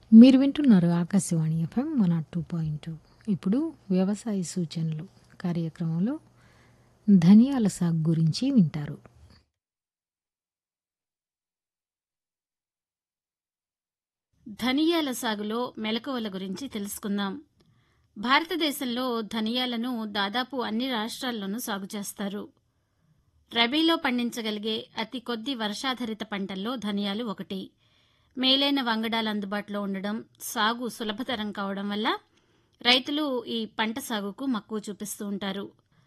మీరు వింటున్నారు Akashvani FM one nought two point two ఇప్పుడు వ్యవసాయ సూచనలు కార్యక్రమంలో ధనియాల సాగు గురించి వింటారు ధనియాల సాగులో మెలకువల గురించి తెలుసుకుందాం భారతదేశంలో ధనియాలను దాదాపు అన్ని రాష్ట్రాల్లోనూ సాగు చేస్తారు రబీలో పండించగలిగే అతి కొద్ది వర్షాధారిత పంటల్లో ధనియాలు ఒకటి మేలైన వంగడాలు అందుబాటులో ఉండడం సాగు సులభతరం కావడం వల్ల రైతులు ఈ పంట సాగుకు మక్కువ చూపిస్తూ ఉంటారు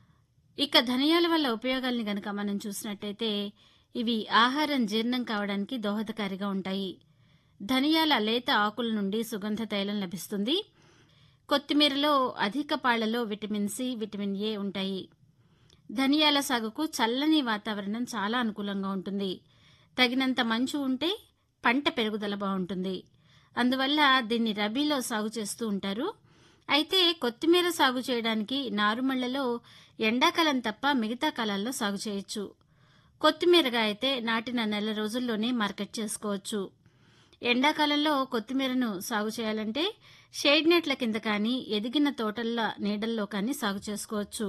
ఇక ధనియాల వల్ల ఉపయోగాల్ని గనక మనం చూసినట్టయితే ఇవి ఆహారం జీర్ణం కావడానికి దోహదకారిగా ఉంటాయి ధనియాల లేత ఆకుల నుండి సుగంధ తైలం లభిస్తుంది కొత్తిమీరలో అధిక పాళ్లలో విటమిన్ సి విటమిన్ ఏ ఉంటాయి ధనియాల సాగుకు చల్లని వాతావరణం చాలా అనుకూలంగా ఉంటుంది తగినంత మంచు ఉంటే పంట పెరుగుదల బాగుంటుంది అందువల్ల దీన్ని రబీలో సాగు చేస్తూ ఉంటారు అయితే కొత్తిమీర సాగు చేయడానికి నారుమళ్లలో ఎండాకాలం తప్ప మిగతా కాలాల్లో సాగు చేయొచ్చు కొత్తిమీరగా అయితే నాటిన నెల రోజుల్లోనే మార్కెట్ చేసుకోవచ్చు ఎండాకాలంలో కొత్తిమీరను సాగు చేయాలంటే షేడ్ నెట్ల కింద కానీ ఎదిగిన తోటల నీడల్లో కానీ సాగు చేసుకోవచ్చు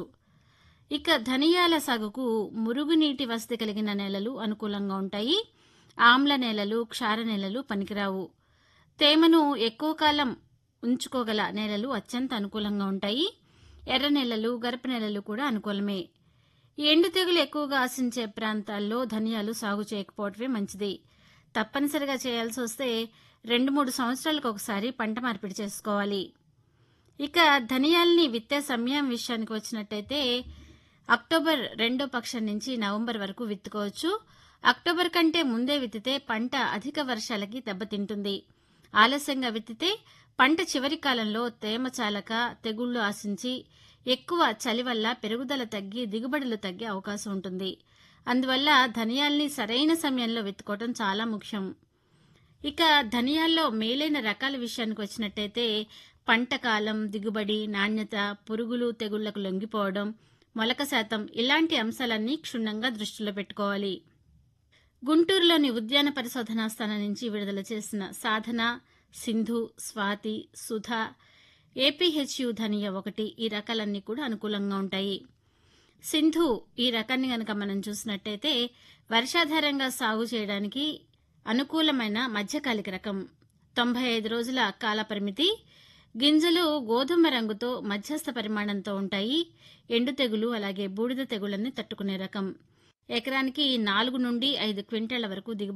ఇక ధనియాల సాగుకు మురుగునీటి వసతి కలిగిన నేలలు అనుకూలంగా ఉంటాయి ఆమ్ల నేలలు క్షార నేలలు పనికిరావు తేమను ఎక్కువ కాలం ఉంచుకోగల నేలలు అత్యంత అనుకూలంగా ఉంటాయి ఎర్ర నేలలు గరప నేలలు కూడా అనుకూలమే ఎండు తెగులు ఎక్కువగా ఆశించే ప్రాంతాల్లో ధనియాలు సాగు చేయకపోవటమే మంచిది తప్పనిసరిగా చేయాల్సి వస్తే రెండు మూడు సంవత్సరాలకు ఒకసారి పంట మార్పిడి చేసుకోవాలి ఇక ధనియాల్ని విత్తే సమయం విషయానికి వచ్చినట్టయితే అక్టోబర్ రెండో పక్షం నుంచి నవంబర్ వరకు విత్తుకోవచ్చు అక్టోబర్ కంటే ముందే విత్తితే పంట అధిక వర్షాలకి దెబ్బతింటుంది ఆలస్యంగా విత్తితే పంట చివరి కాలంలో తేమ చాలక తెగుళ్లు ఆశించి ఎక్కువ చలి వల్ల పెరుగుదల తగ్గి దిగుబడులు తగ్గే అవకాశం ఉంటుంది అందువల్ల ధనియాల్ని సరైన సమయంలో విత్తుకోవటం చాలా ముఖ్యం ఇక ధనియాల్లో మేలైన రకాల విషయానికి వచ్చినట్టయితే పంట కాలం దిగుబడి నాణ్యత పురుగులు తెగుళ్లకు లొంగిపోవడం మొలక శాతం ఇలాంటి అంశాలన్నీ క్షుణ్ణంగా దృష్టిలో పెట్టుకోవాలి గుంటూరులోని ఉద్యాన పరిశోధనా స్థానం నుంచి విడుదల చేసిన సాధన సింధు స్వాతి సుధ ఏపీహెచ్యు ధనియ ఒకటి ఈ రకాలన్నీ కూడా అనుకూలంగా ఉంటాయి సింధు ఈ రకాన్ని గనక మనం చూసినట్టయితే వర్షాధారంగా సాగు చేయడానికి అనుకూలమైన మధ్యకాలిక రకం తొంభై ఐదు రోజుల కాల పరిమితి గింజలు గోధుమ రంగుతో మధ్యస్థ పరిమాణంతో ఉంటాయి ఎండు తెగులు అలాగే బూడిద తెగుళ్లని తట్టుకునే రకం ఎకరానికి నాలుగు నుండి ఐదు క్వింటాల వరకు దిగుబడి